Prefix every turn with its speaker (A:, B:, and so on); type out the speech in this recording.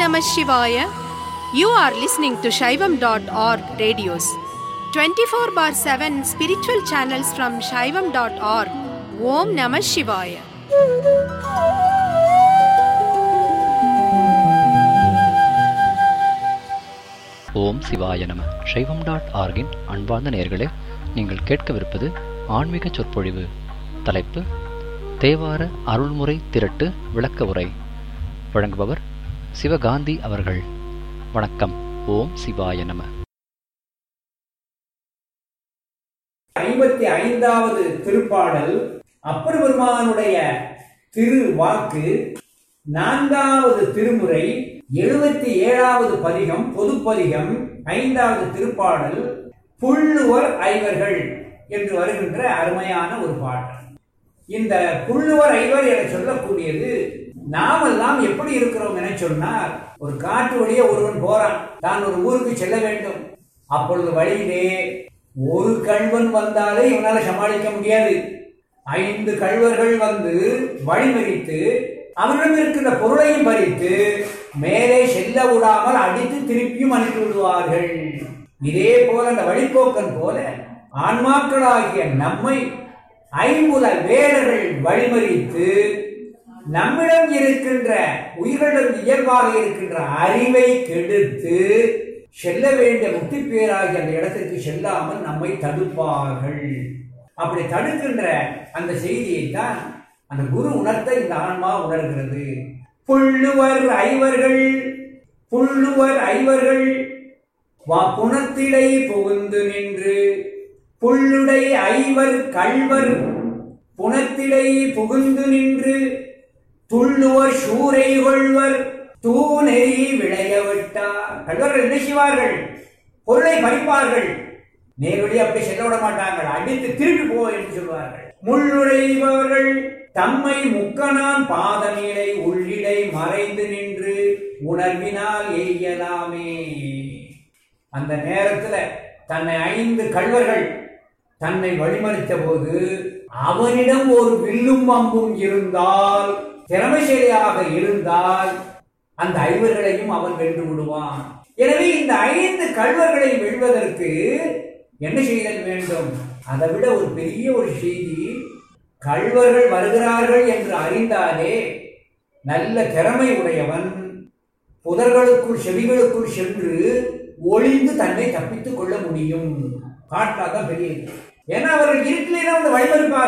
A: Namah Shivaya. You are listening to Shaivam.org radios. 24 bar 7 spiritual channels from Shaivam.org. Om Namah Shivaya.
B: ஓம் சிவாய நம சைவம் dot ஆர்கின் அன்பார்ந்த நேயர்களே நீங்கள் கேட்கவிருப்பது ஆன்மீக சொற்பொழிவு தலைப்பு தேவார அருள்முறை திரட்டு விளக்க உரை வழங்குபவர் சிவகாந்தி அவர்கள் வணக்கம் ஓம் சிவாய நம
C: ஐம்பத்தி ஐந்தாவது திருப்பாடல் அப்பர் பெருமானுடைய திரு வாக்கு நான்காவது திருமுறை எழுபத்தி ஏழாவது பதிகம் பொதுப்பதிகம் ஐந்தாவது திருப்பாடல் புள்ளுவர் ஐவர்கள் என்று வருகின்ற அருமையான ஒரு பாடல் இந்த புள்ளுவர் ஐவர் என சொல்லக்கூடியது நாமெல்லாம் எப்படி இருக்கிறோம் என சொன்னார் ஒரு காட்டு வழியே ஒருவன் போறான் தான் ஒரு ஊருக்கு செல்ல வேண்டும் அப்பொழுது வழியிலே ஒரு கள்வன் வந்தாலே இவனால சமாளிக்க முடியாது ஐந்து கள்வர்கள் வந்து வழிமறித்து அவனிடம் இருக்கின்ற பொருளையும் பறித்து மேலே செல்ல விடாமல் அடித்து திருப்பியும் அனுப்பி விடுவார்கள் இதே போல அந்த வழிபோக்கன் போல ஆன்மாக்களாகிய நம்மை ஐம்புல வேடர்கள் வழிமறித்து நம்மிடம் இருக்கின்ற உயிரிடம் இயல்பாக இருக்கின்ற அறிவை கெடுத்து செல்ல வேண்டிய முக்தி பேராகிய அந்த இடத்திற்கு செல்லாமல் நம்மை தடுப்பார்கள் அப்படி தடுக்கின்ற அந்த செய்தியை தான் அந்த குரு உணர்த்த இந்த ஆன்மா உணர்கிறது புள்ளுவர் ஐவர்கள் புள்ளுவர் ஐவர்கள் வா புணத்திடை புகுந்து நின்று புள்ளுடை ஐவர் கள்வர் புணத்திடை புகுந்து நின்று துள்ளுவர் சூரை கொள்வர் தூணெறி விளைய விட்டார் கள்வர்கள் என்ன செய்வார்கள் பொருளை பறிப்பார்கள் நேரடி அப்படி செல்ல விட மாட்டார்கள் அடித்து திருப்பி போ என்று சொல்வார்கள் முள்ளுடைபவர்கள் தம்மை முக்கனான் பாதநிலை உள்ளிடை மறைந்து நின்று உணர்வினால் எய்யலாமே அந்த நேரத்துல தன்னை ஐந்து கள்வர்கள் தன்னை வழிமறித்த போது அவனிடம் ஒரு வில்லும் அம்பும் இருந்தால் திறமைசாலியாக இருந்தால் அந்த ஐவர்களையும் அவன் வென்று விடுவான் எனவே இந்த ஐந்து கள்வர்களை வெல்வதற்கு என்ன செய்தல் வேண்டும் அதை விட ஒரு பெரிய ஒரு செய்தி கள்வர்கள் வருகிறார்கள் என்று அறிந்தாலே நல்ல திறமை உடையவன் புதர்களுக்குள் செவிகளுக்குள் சென்று ஒளிந்து தன்னை தப்பித்துக் கொள்ள முடியும் காட்டாதான் பெரிய ஏன்னா அவர்கள் இருட்டிலே வந்து வழிமறிப்பார்